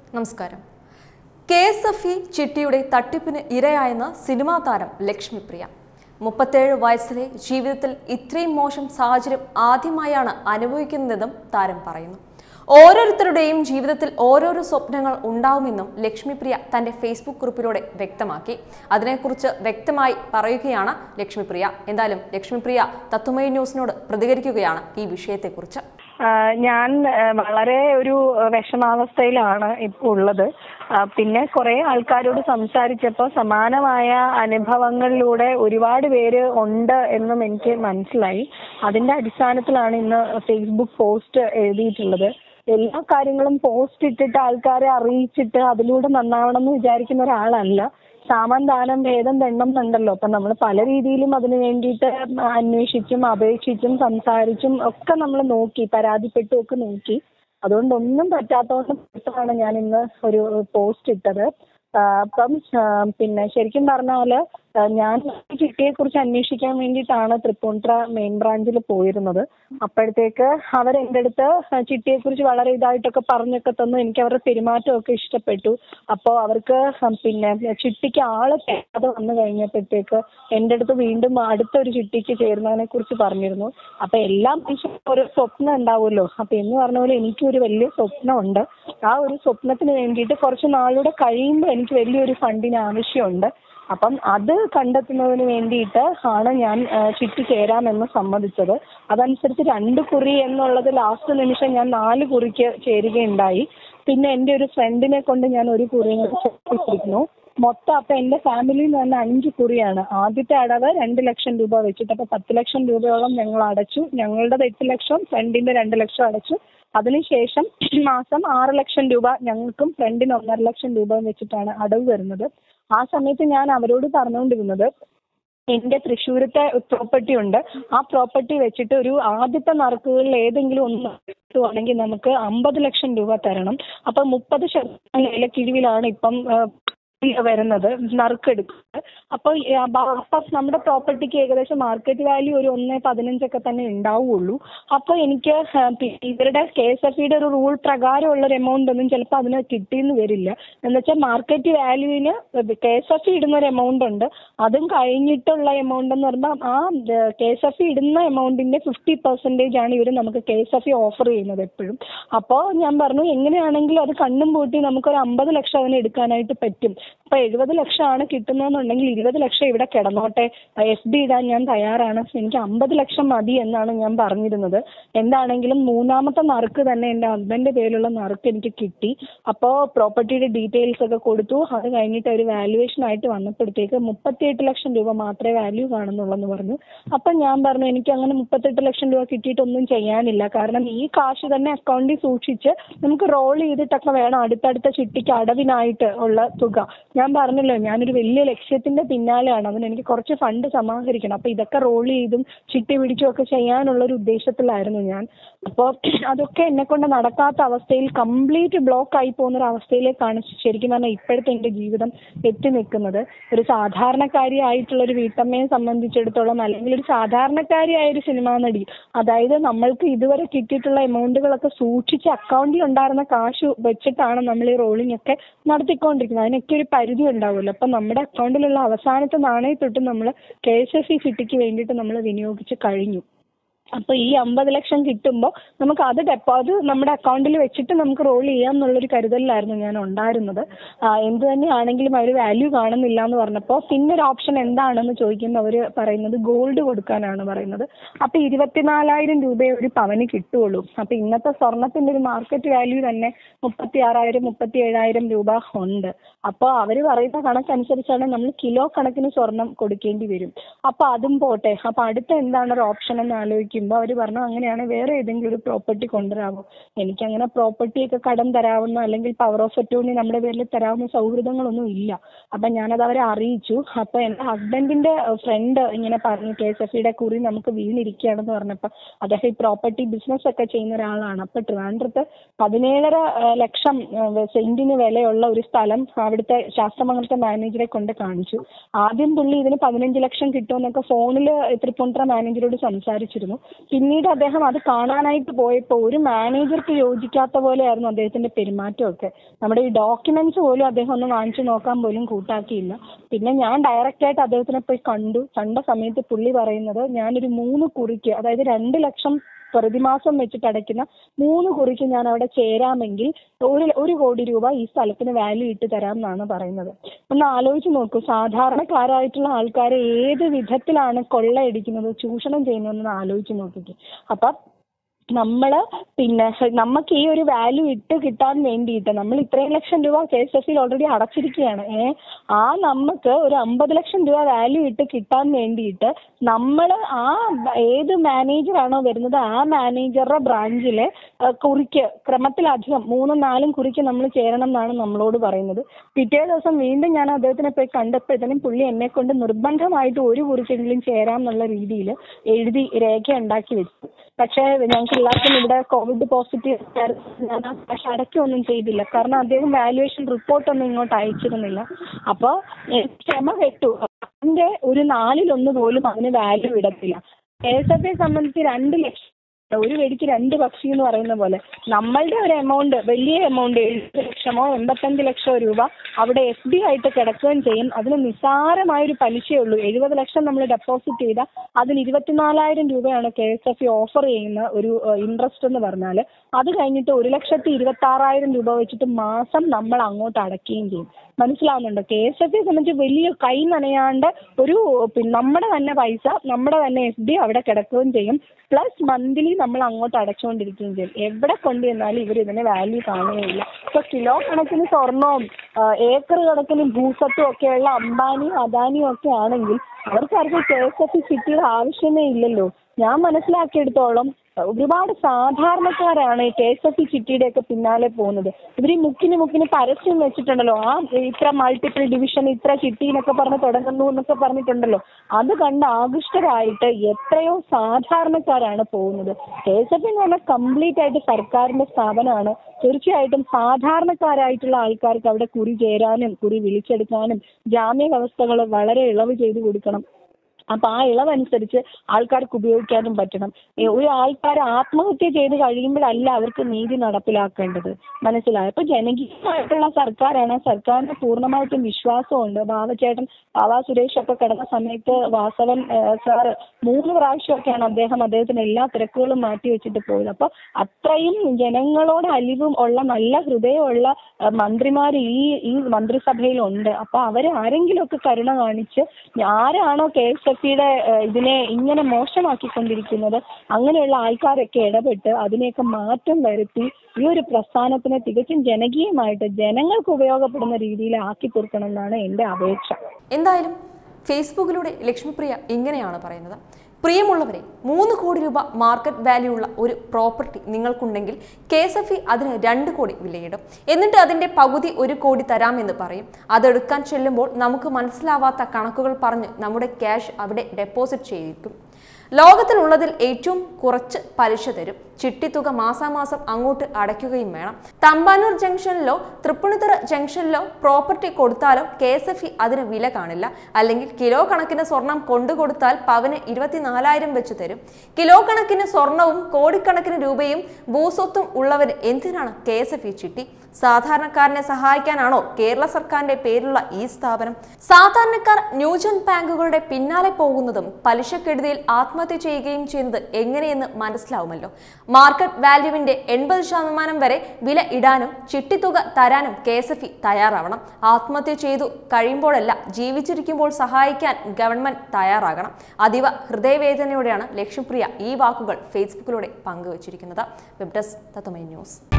നമസ്കാരം K S F E ചിട്ടിയുടെ തട്ടിപ്പിന് ഇരയായെന്ന് സിനിമാ താരം ലക്ഷ്മിപ്രിയ മുപ്പത്തേഴ് വയസ്സിലെ ജീവിതത്തിൽ ഇത്രയും മോശം സാഹചര്യം ആദ്യമായാണ് അനുഭവിക്കുന്നതെന്നും താരം പറയുന്നു ഓരോരുത്തരുടെയും ജീവിതത്തിൽ ഓരോരോ സ്വപ്നങ്ങൾ ഉണ്ടാവുമെന്നും ലക്ഷ്മിപ്രിയ തന്റെ ഫേസ്ബുക്ക് കുറിപ്പിലൂടെ വ്യക്തമാക്കി അതിനെക്കുറിച്ച് വ്യക്തമായി പറയുകയാണ് ലക്ഷ്മിപ്രിയ എന്തായാലും ലക്ഷ്മിപ്രിയ തത്തുമൈ ന്യൂസിനോട് പ്രതികരിക്കുകയാണ് ഈ വിഷയത്തെക്കുറിച്ച് ആഹ് ഞാൻ ആഹ് വളരെ ഒരു വിഷമാവസ്ഥയിലാണ് ഇപ്പോൾ ഉള്ളത് ആഹ് പിന്നെ കുറെ ആൾക്കാരോട് സംസാരിച്ചപ്പോൾ സമാനമായ അനുഭവങ്ങളിലൂടെ ഒരുപാട് പേര് ഉണ്ട് എന്നും എനിക്ക് മനസ്സിലായി അതിന്റെ അടിസ്ഥാനത്തിലാണ് ഇന്ന് ഫേസ്ബുക്ക് പോസ്റ്റ് എഴുതിയിട്ടുള്ളത് എല്ലാ കാര്യങ്ങളും പോസ്റ്റ് ഇട്ടിട്ട് ആൾക്കാരെ അറിയിച്ചിട്ട് അതിലൂടെ നന്നാവണം എന്ന് വിചാരിക്കുന്ന ഒരാളല്ല സാമാൻ ദാനം ഭേദം ദണ്ണം എന്നുണ്ടല്ലോ അപ്പൊ നമ്മൾ പല രീതിയിലും അതിനു വേണ്ടിയിട്ട് അന്വേഷിച്ചും അപേക്ഷിച്ചും സംസാരിച്ചും ഒക്കെ നമ്മൾ നോക്കി പരാതിപ്പെട്ടും ഒക്കെ നോക്കി അതുകൊണ്ട് ഒന്നും പറ്റാത്തതുകൊണ്ട് മാത്രമാണ് ഞാൻ ഇന്ന് ഒരു പോസ്റ്റ് ഇട്ടത് ആ, അപ്പം ആ, പിന്നെ ശരിക്കും പറഞ്ഞാല് ആ, ഞാൻ ഈ ചിട്ടിയെ കുറിച്ച് അന്വേഷിക്കാൻ വേണ്ടിയിട്ടാണ് തൃപ്പൂണിത്തുറ മെയിൻ ബ്രാഞ്ചിൽ പോയിരുന്നത് അപ്പോഴത്തേക്ക് അവർ എൻ്റെ അടുത്ത് ചിട്ടിയെ കുറിച്ച് വളരെ ഇതായിട്ടൊക്കെ പറഞ്ഞൊക്കെ തന്നു എനിക്ക് അവരുടെ പെരുമാറ്റമൊക്കെ ഇഷ്ടപ്പെട്ടു അപ്പോൾ അവർക്ക് പിന്നെ ചിട്ടിക്ക് ആള് തേടാതെ വന്നു കഴിഞ്ഞപ്പോഴത്തേക്ക് എൻ്റെ അടുത്ത് വീണ്ടും അടുത്തൊരു ചിട്ടിക്ക് ചേരുന്നതിനെ കുറിച്ച് പറഞ്ഞിരുന്നു അപ്പൊ എല്ലാ മനുഷ്യർക്കും ഒരു സ്വപ്നം ഉണ്ടാവുമല്ലോ അപ്പൊ എന്ന് പറഞ്ഞ പോലെ എനിക്കും ഒരു വലിയ സ്വപ്നമുണ്ട് ആ ഒരു സ്വപ്നത്തിന് വേണ്ടിയിട്ട് കുറച്ച് നാളൂടെ കഴിയുമ്പോൾ എനിക്ക് വലിയൊരു ഫണ്ടിന് ആവശ്യമുണ്ട് അപ്പം അത് കണ്ടെത്തുന്നതിന് വേണ്ടിയിട്ട് ആണ് ഞാൻ ആ, ചിട്ടി ചേരാമെന്ന് സമ്മതിച്ചത് അതനുസരിച്ച് രണ്ട് കുറി എന്നുള്ളത് ലാസ്റ്റ് നിമിഷം ഞാൻ നാല് കുറിക്ക് ചേരുകയുണ്ടായി പിന്നെ എൻ്റെ ഒരു ഫ്രണ്ടിനെ കൊണ്ട് ഞാൻ ഒരു കുറി ചേർപ്പിച്ചിരിക്കുന്നു മൊത്തം അപ്പൊ എന്റെ ഫാമിലിയിൽ നിന്ന് തന്നെ അഞ്ച് കുറിയാണ് ആദ്യത്തെ അടവ് രണ്ട് ലക്ഷം രൂപ വെച്ചിട്ട് അപ്പൊ പത്ത് ലക്ഷം രൂപയോളം ഞങ്ങൾ അടച്ചു ഞങ്ങളുടെ എട്ട് ലക്ഷം ഫ്രണ്ടിന്റെ രണ്ട് ലക്ഷം അടച്ചു അതിനുശേഷം മാസം ആറ് ലക്ഷം രൂപ ഞങ്ങൾക്കും ഫ്രണ്ടിന് ഒന്നര ലക്ഷം രൂപ വെച്ചിട്ടാണ് അടവ് വരുന്നത് ആ സമയത്ത് ഞാൻ അവരോട് പറഞ്ഞുകൊണ്ടിരുന്നത് എന്റെ തൃശ്ശൂരത്തെ പ്രോപ്പർട്ടി ഉണ്ട് ആ പ്രോപ്പർട്ടി വെച്ചിട്ട് ഒരു ആദ്യത്തെ നറുക്കുകളിൽ ഏതെങ്കിലും ഒന്ന് കിട്ടുവാണെങ്കിൽ നമുക്ക് അമ്പത് ലക്ഷം രൂപ തരണം അപ്പൊ മുപ്പത് ശതമാനം ലേലക്കിഴിവിലാണ് ഇപ്പം ആ, വരുന്നത് നറുക്കെടുക്കുന്നത് അപ്പോൾ അപ്പം നമ്മുടെ പ്രോപ്പർട്ടിക്ക് ഏകദേശം മാർക്കറ്റ് വാല്യൂ ഒരു ഒന്ന് പതിനഞ്ചൊക്കെ തന്നെ ഉണ്ടാവുള്ളൂ അപ്പോൾ എനിക്ക് ആ, പി- ഇവരുടെ കെ എസ് എഫ് ഇയുടെ ഒരു റൂൾ പ്രകാരമുള്ള ഒരു എമൗണ്ട് ഒന്നും ചിലപ്പോൾ അതിന് കിട്ടിയെന്ന് വരില്ല എന്നുവെച്ചാൽ മാർക്കറ്റ് വാല്യൂവിന് കെ എസ് എഫ് ഇടുന്ന ഒരു എമൗണ്ട് ഉണ്ട് അതും കഴിഞ്ഞിട്ടുള്ള എമൗണ്ട് എന്ന് പറയുമ്പോൾ ആ കെ എസ് എഫ് ഇടുന്ന എമൗണ്ടിന്റെ ഫിഫ്റ്റി പെർസെൻറ്റേജ് ആണ് ഇവർ നമുക്ക് കെ എസ് എഫ് ഓഫർ ചെയ്യുന്നത് എപ്പോഴും അപ്പോൾ ഞാൻ പറഞ്ഞു എങ്ങനെയാണെങ്കിലും അത് കണ്ണും പൂട്ടി നമുക്കൊരു അമ്പത് ലക്ഷം അതിന് എടുക്കാനായിട്ട് പറ്റും അപ്പൊ എഴുപത് ലക്ഷമാണ് കിട്ടുന്നതെന്നുണ്ടെങ്കിൽ ഇരുപത് ലക്ഷം ഇവിടെ കിടന്നോട്ടെ എഫ് ഡി ഇടാൻ ഞാൻ തയ്യാറാണ് എനിക്ക് അമ്പത് ലക്ഷം മതി എന്നാണ് ഞാൻ പറഞ്ഞിരുന്നത് എന്താണെങ്കിലും മൂന്നാമത്തെ നറുക്ക് തന്നെ എൻ്റെ ഹസ്ബൻഡിന്റെ പേരിലുള്ള നറുക്ക് എനിക്ക് കിട്ടി അപ്പോൾ പ്രോപ്പർട്ടിയുടെ ഡീറ്റെയിൽസ് ഒക്കെ കൊടുത്തു അത് കഴിഞ്ഞിട്ട് ഒരു വാല്യുവേഷൻ ആയിട്ട് വന്നപ്പോഴത്തേക്ക് മുപ്പത്തിയെട്ട് ലക്ഷം രൂപ മാത്രമേ വാല്യൂ കാണുന്നുള്ളൂ പറഞ്ഞു അപ്പം ഞാൻ പറഞ്ഞു എനിക്ക് അങ്ങനെ മുപ്പത്തെട്ട് ലക്ഷം രൂപ കിട്ടിയിട്ടൊന്നും ചെയ്യാനില്ല കാരണം ഈ കാശ് തന്നെ അക്കൗണ്ടിൽ സൂക്ഷിച്ച് നമുക്ക് റോൾ ചെയ്തിട്ടൊക്കെ വേണം അടുത്തടുത്ത ചിട്ടിക്ക് അടവിനായിട്ട് ഉള്ള തുക ഞാൻ പറഞ്ഞല്ലോ ഞാനൊരു വലിയ ലക്ഷ്യത്തിന്റെ പിന്നാലെയാണ് അതിന് എനിക്ക് കുറച്ച് ഫണ്ട് സമാഹരിക്കണം അപ്പൊ ഇതൊക്കെ റോൾ ചെയ്തും ചിട്ടി പിടിച്ചും ഒക്കെ ചെയ്യാനുള്ള ഒരു ഉദ്ദേശത്തിലായിരുന്നു ഞാൻ അപ്പോൾ അതൊക്കെ എന്നെ കൊണ്ട് നടക്കാത്ത അവസ്ഥയിൽ കംപ്ലീറ്റ് ബ്ലോക്ക് ആയി പോകുന്ന ഒരു അവസ്ഥയിലേക്കാണ് ശരിക്കും പറഞ്ഞാൽ ഇപ്പോഴത്തെ എന്റെ ജീവിതം എത്തി നിൽക്കുന്നത് ഒരു സാധാരണക്കാരിയായിട്ടുള്ള ഒരു വീട്ടമ്മയെ സംബന്ധിച്ചിടത്തോളം അല്ലെങ്കിൽ ഒരു സാധാരണക്കാരിയായ ഒരു സിനിമാ നടി അതായത് നമ്മൾക്ക് ഇതുവരെ കിട്ടിയിട്ടുള്ള എമൗണ്ടുകളൊക്കെ സൂക്ഷിച്ച് അക്കൗണ്ടിൽ ഉണ്ടായിരുന്ന കാശ് വെച്ചിട്ടാണ് നമ്മൾ ഈ റോളിംഗ് ഒക്കെ നടത്തിക്കൊണ്ടിരിക്കുന്നത് അതിനൊക്കെ ഒരു പരിധി ഉണ്ടാവുമല്ലോ അപ്പൊ നമ്മുടെ അക്കൗണ്ടിലുള്ള അവസാനത്തെ നാണയത്തൊട്ട് നമ്മൾ കെ എസ് എഫ് ഇ ചിട്ടിക്ക് വേണ്ടിയിട്ട് നമ്മൾ വിനിയോഗിച്ച് കഴിഞ്ഞു അപ്പൊ ഈ അമ്പത് ലക്ഷം കിട്ടുമ്പോൾ നമുക്ക് അത് ഡെപ്പോ അത് നമ്മുടെ അക്കൗണ്ടിൽ വെച്ചിട്ട് നമുക്ക് റോൾ ചെയ്യാം എന്നുള്ളൊരു കരുതലിലായിരുന്നു ഞാൻ ഉണ്ടായിരുന്നത് ആ, എന്ത് തന്നെയാണെങ്കിലും അവർ വാല്യൂ കാണുന്നില്ല എന്ന് പറഞ്ഞപ്പോൾ പിന്നെ ഒരു ഓപ്ഷൻ എന്താണെന്ന് ചോദിക്കുമ്പോൾ അവർ പറയുന്നത് ഗോൾഡ് കൊടുക്കാനാണ് പറയുന്നത് അപ്പൊ ഇരുപത്തിനാലായിരം രൂപയെ ഒരു പവന് കിട്ടുള്ളൂ അപ്പൊ ഇന്നത്തെ സ്വർണത്തിന്റെ ഒരു മാർക്കറ്റ് വാല്യൂ തന്നെ മുപ്പത്തി ആറായിരം മുപ്പത്തി ഏഴായിരം രൂപ ഉണ്ട് അപ്പോൾ അവർ പറയുന്ന കണക്കനുസരിച്ചാണ് നമ്മൾ കിലോ കണക്കിന് സ്വർണം കൊടുക്കേണ്ടി വരും അപ്പൊ അതും പോട്ടെ അപ്പൊ അടുത്ത എന്താണ് ഒരു ഓപ്ഷൻ എന്ന് ആലോചിക്കുമ്പോൾ അവർ പറഞ്ഞു അങ്ങനെയാണ് വേറെ ഏതെങ്കിലും ഒരു പ്രോപ്പർട്ടി കൊണ്ടുവരാമോ എനിക്ക് അങ്ങനെ പ്രോപ്പർട്ടി ഒക്കെ കടം തരാവുന്ന അല്ലെങ്കിൽ പവർ ഓഫ് അറ്റോർണി നമ്മുടെ പേരിൽ തരാവുന്ന സൗഹൃദങ്ങളൊന്നും ഇല്ല അപ്പൊ ഞാനത് അവരെ അറിയിച്ചു അപ്പൊ എന്റെ ഹസ്ബൻഡിന്റെ ഫ്രണ്ട് ഇങ്ങനെ പറഞ്ഞു കെ എസ് എഫ് ഇയുടെ കുറി നമുക്ക് വീണിരിക്കുകയാണെന്ന് പറഞ്ഞപ്പോൾ അദ്ദേഹം ഈ പ്രോപ്പർട്ടി ബിസിനസ് ഒക്കെ ചെയ്യുന്ന ഒരാളാണ് അപ്പൊ ട്രിവാൻഡ്രത്ത് പതിനേഴര ഏഹ്, ലക്ഷം ഏഹ്, സെന്റിന് വിലയുള്ള ഒരു സ്ഥലം അവിടുത്തെ ശാസ്ത്രമംഗലത്തെ മാനേജറെ കൊണ്ട് കാണിച്ചു ആദ്യം പുള്ളി ഇതിന് പതിനഞ്ച് ലക്ഷം കിട്ടുമെന്നൊക്കെ ഫോണിൽ തൃപ്പൂണിത്തുറ മാനേജരോട് സംസാരിച്ചിരുന്നു പിന്നീട് അദ്ദേഹം അത് കാണാനായിട്ട് പോയപ്പോൾ ഒരു മാനേജർക്ക് യോജിക്കാത്ത പോലെയായിരുന്നു അദ്ദേഹത്തിന്റെ പെരുമാറ്റമൊക്കെ നമ്മുടെ ഈ ഡോക്യുമെന്റ്സ് പോലും അദ്ദേഹം ഒന്ന് വാങ്ങിച്ചു നോക്കാൻ പോലും കൂട്ടാക്കിയില്ല പിന്നെ ഞാൻ ഡയറക്റ്റ് ആയിട്ട് അദ്ദേഹത്തിനെ പോയി കണ്ടു കണ്ട സമയത്ത് പുള്ളി പറയുന്നത് ഞാനൊരു മൂന്ന് കുറിക്ക് അതായത് രണ്ട് ലക്ഷം പ്രതിമാസം വെച്ചിട്ട് അടയ്ക്കുന്ന മൂന്ന് കുറിക്ക് ഞാൻ അവിടെ ചേരാമെങ്കിൽ ഒരു ഒരു കോടി രൂപ ഈ സ്ഥലത്തിന് വാല്യൂ ഇട്ട് തരാം എന്നാണ് പറയുന്നത് ഒന്ന് ആലോചിച്ച് നോക്കൂ സാധാരണക്കാരായിട്ടുള്ള ആൾക്കാരെ ഏത് വിധത്തിലാണ് കൊള്ളയടിക്കുന്നത് ചൂഷണം ചെയ്യുന്നതെന്ന് ആലോചിച്ച് നോക്കിക്കേ അപ്പം നമ്മള് പിന്നെ നമുക്ക് ഈ ഒരു വാല്യൂ ഇട്ട് കിട്ടാൻ വേണ്ടിയിട്ട് നമ്മൾ ഇത്രയും ലക്ഷം രൂപ കെ എസ് എഫ് ഓൾറെഡി അടച്ചിരിക്കുകയാണ് ഏ ആ നമുക്ക് ഒരു അമ്പത് ലക്ഷം രൂപ വാല്യൂ ഇട്ട് കിട്ടാൻ വേണ്ടിയിട്ട് നമ്മൾ ആ ഏത് മാനേജറാണോ വരുന്നത് ആ മാനേജറുടെ ബ്രാഞ്ചിലെ കുറിക്ക് ക്രമത്തിലധികം മൂന്നും നാലും കുറിക്ക് നമ്മൾ ചേരണം എന്നാണ് നമ്മളോട് പറയുന്നത് പിറ്റേ ദിവസം വീണ്ടും ഞാൻ അദ്ദേഹത്തിനെ പോയി കണ്ടപ്പോഴത്തേനും പുള്ളി എന്നെ കൊണ്ട് നിർബന്ധമായിട്ട് ഒരു കുറിക്കെങ്കിലും ചേരാം എന്നുള്ള രീതിയിൽ എഴുതി രേഖ ഉണ്ടാക്കി വെച്ചു പക്ഷേ ഞങ്ങൾക്ക് എല്ലാവർക്കും ഇവിടെ കോവിഡ് പോസിറ്റീവ് ഞാൻ ആ കാശ് അടയ്ക്കുകയൊന്നും ചെയ്തില്ല കാരണം അദ്ദേഹം വാല്യുവേഷൻ റിപ്പോർട്ടൊന്നും ഇങ്ങോട്ട് അയച്ചിരുന്നില്ല അപ്പോൾ എനിക്ക് ക്ഷമ കെട്ടു അതിന്റെ ഒരു നാലിലൊന്ന് പോലും അതിന് വാല്യൂ ഇടത്തില്ല കെ എസ് എഫ് സംബന്ധിച്ച് രണ്ട് ലക്ഷം ഒരു വെടിക്ക് രണ്ട് പക്ഷി എന്ന് പറയുന്ന പോലെ നമ്മളുടെ ഒരു എമൗണ്ട് വലിയ എമൗണ്ട് എഴുപത് ലക്ഷമോ എൺപത്തഞ്ച് ലക്ഷമോ രൂപ അവിടെ എഫ് ഡി ആയിട്ട് കിടക്കുകയും ചെയ്യും അതിന് നിസ്സാരമായൊരു പലിശയേ ഉള്ളൂ എഴുപത് ലക്ഷം നമ്മൾ ഡെപ്പോസിറ്റ് ചെയ്താൽ അതിന് ഇരുപത്തിനാലായിരം രൂപയാണ് കെ എസ് എഫ് ഓഫർ ചെയ്യുന്ന ഒരു ഇൻട്രസ്റ്റ് എന്ന് പറഞ്ഞാൽ അത് കഴിഞ്ഞിട്ട് ഒരു ലക്ഷത്തി ഇരുപത്തി ആറായിരം രൂപ വെച്ചിട്ട് മാസം നമ്മൾ അങ്ങോട്ട് അടയ്ക്കുകയും ചെയ്യും മനസ്സിലാവുന്നുണ്ടോ കെ എസ് എഫ് സംബന്ധിച്ച് വലിയ കൈ നനയാണ്ട് ഒരു പിന്നെ നമ്മുടെ തന്നെ പൈസ നമ്മുടെ തന്നെ എഫ് ഡി അവിടെ കിടക്കുകയും ചെയ്യും പ്ലസ് മന്ത്ലി നമ്മൾ അങ്ങോട്ട് അടച്ചുകൊണ്ടിരിക്കുകയും ചെയ്യും എവിടെ കൊണ്ടുവന്നാലും ഇവർ ഇതിന് വാല്യൂ കാണുകയില്ല ഇപ്പൊ കിലോ കണക്കിന് സ്വർണവും ആ, ഏക്കർ കണക്കിന് ഭൂസത്തും ഒക്കെയുള്ള അംബാനിയും അദാനിയും ഒക്കെ ആണെങ്കിൽ അവർക്കാർക്കും കെ എസ് എഫ് സിറ്റിയുടെ ആവശ്യമേ ഇല്ലല്ലോ ഞാൻ മനസ്സിലാക്കിയെടുത്തോളം ഒരുപാട് സാധാരണക്കാരാണ് ഈ കെ എസ് എഫ് ചിട്ടിയുടെ ഒക്കെ പിന്നാലെ പോകുന്നത് ഇവർ ഈ മുക്കിന് മുക്കിന് പരസ്യം വെച്ചിട്ടുണ്ടല്ലോ ആ ഇത്ര മൾട്ടിപ്പിൾ ഡിവിഷൻ ഇത്ര ചിട്ടി എന്നൊക്കെ പറഞ്ഞ് തുടങ്ങുന്നു എന്നൊക്കെ പറഞ്ഞിട്ടുണ്ടല്ലോ അത് കണ്ട് ആകൃഷ്ടരായിട്ട് എത്രയോ സാധാരണക്കാരാണ് പോകുന്നത് കെ എസ് എഫ് എന്ന് പറഞ്ഞാൽ കംപ്ലീറ്റ് ആയിട്ട് സർക്കാരിന്റെ സ്ഥാപനമാണ് തീർച്ചയായിട്ടും സാധാരണക്കാരായിട്ടുള്ള ആൾക്കാർക്ക് അവിടെ കുറി ചേരാനും കുറി വിളിച്ചെടുക്കാനും ജാമ്യ വ്യവസ്ഥകൾ വളരെ ഇളവ് ചെയ്തു കൊടുക്കണം അപ്പൊ ആ ഇളവനുസരിച്ച് ആൾക്കാർക്ക് ഉപയോഗിക്കാനും പറ്റണം ഏ, ഒരു ആൾക്കാർ ആത്മഹത്യ ചെയ്ത് കഴിയുമ്പോഴല്ല അവർക്ക് നീതി നടപ്പിലാക്കേണ്ടത് മനസ്സിലായോ അപ്പൊ ജനകീയമായിട്ടുള്ള സർക്കാരാണ് ആ സർക്കാരിന് പൂർണ്ണമായിട്ടും വിശ്വാസമുണ്ട് ബാബച്ചേട്ടൻ ബാബാ സുരേഷ് ഒക്കെ കിടന്ന സമയത്ത് വാസവൻ സാറ് മൂന്ന് പ്രാവശ്യമൊക്കെയാണ് അദ്ദേഹം അദ്ദേഹത്തിന് എല്ലാ തിരക്കുകളും മാറ്റി വെച്ചിട്ട് പോയത് അപ്പൊ അത്രയും ജനങ്ങളോട് അലിവും ഉള്ള നല്ല ഹൃദയമുള്ള മന്ത്രിമാർ ഈ ഈ മന്ത്രിസഭയിലുണ്ട് അപ്പൊ അവര് ആരെങ്കിലുമൊക്കെ കരുണ കാണിച്ച് ആരാണോ കെ എസ് എഫ് യുടെ ഇതിനെ ഇങ്ങനെ മോശമാക്കിക്കൊണ്ടിരിക്കുന്നത് അങ്ങനെയുള്ള ആൾക്കാരൊക്കെ ഇടപെട്ട് അതിനെയൊക്കെ മാറ്റം വരുത്തി ഈ ഒരു പ്രസ്ഥാനത്തിനെ തികച്ചും ജനകീയമായിട്ട് ജനങ്ങൾക്ക് ഉപയോഗപ്പെടുന്ന രീതിയിൽ ആക്കി തീർക്കണം എന്നാണ് എന്റെ അപേക്ഷ എന്തായാലും ഫേസ്ബുക്കിലൂടെ ലക്ഷ്മിപ്രിയ ഇങ്ങനെയാണ് പറയുന്നത് പ്രിയമുള്ളവരെ മൂന്ന് കോടി രൂപ മാർക്കറ്റ് വാല്യൂ ഉള്ള ഒരു പ്രോപ്പർട്ടി നിങ്ങൾക്കുണ്ടെങ്കിൽ കെ എസ് എഫ് ഇ അതിന് രണ്ട് കോടി വിലയിടും എന്നിട്ട് അതിൻ്റെ പകുതി ഒരു കോടി തരാമെന്ന് പറയും അതെടുക്കാൻ ചെല്ലുമ്പോൾ നമുക്ക് മനസ്സിലാവാത്ത കണക്കുകൾ പറഞ്ഞ് നമ്മുടെ ക്യാഷ് അവിടെ ഡെപ്പോസിറ്റ് ചെയ്യിക്കും ലോകത്തിലുള്ളതിൽ ഏറ്റവും കുറച്ച് പലിശ തരും ചിട്ടിത്തുക മാസാമാസം അങ്ങോട്ട് അടയ്ക്കുകയും വേണം തമ്പാനൂർ ജംഗ്ഷനിലോ തൃപ്പൂണിത്തുറ ജംഗ്ഷനിലോ പ്രോപ്പർട്ടി കൊടുത്താലോ കെ എസ് എഫ് ഇ അതിന് വില കാണില്ല അല്ലെങ്കിൽ കിലോ കണക്കിന് സ്വർണം കൊണ്ടുകൊടുത്താൽ പവന് ഇരുപത്തിനാലായിരം വെച്ച് തരും കിലോ കണക്കിന് സ്വർണവും കോടിക്കണക്കിന് രൂപയും ഭൂസ്വത്തും ഉള്ളവർ എന്തിനാണ് കെ എസ് എഫ് ഇ ചിട്ടി സാധാരണക്കാരനെ സഹായിക്കാനാണോ കേരള സർക്കാരിന്റെ പേരിലുള്ള ഈ സ്ഥാപനം സാധാരണക്കാർ ന്യൂജൻ ബാങ്കുകളുടെ പിന്നാലെ പോകുന്നതും പലിശക്കെടുതിയിൽ ആത്മഹത്യ ചെയ്യുകയും ചെയ്യുന്നത് എങ്ങനെയെന്ന് മനസ്സിലാവുമല്ലോ മാർക്കറ്റ് വാല്യൂവിന്റെ എൺപത് ശതമാനം വരെ വില ഇടാനും ചിട്ടിത്തുക തരാനും കെ എസ് എഫ് ഇ തയ്യാറാവണം ആത്മഹത്യ ചെയ്തു കഴിയുമ്പോഴല്ല ജീവിച്ചിരിക്കുമ്പോൾ സഹായിക്കാൻ ഗവൺമെന്റ് തയ്യാറാകണം അതീവ ഹൃദയവേദനയോടെയാണ് ലക്ഷ്യപ്രിയ ഈ വാക്കുകൾ ഫേസ്ബുക്കിലൂടെ പങ്കുവച്ചിരിക്കുന്നത് വെബ് ഡെസ്ക് തത്വമൈ ന്യൂസ്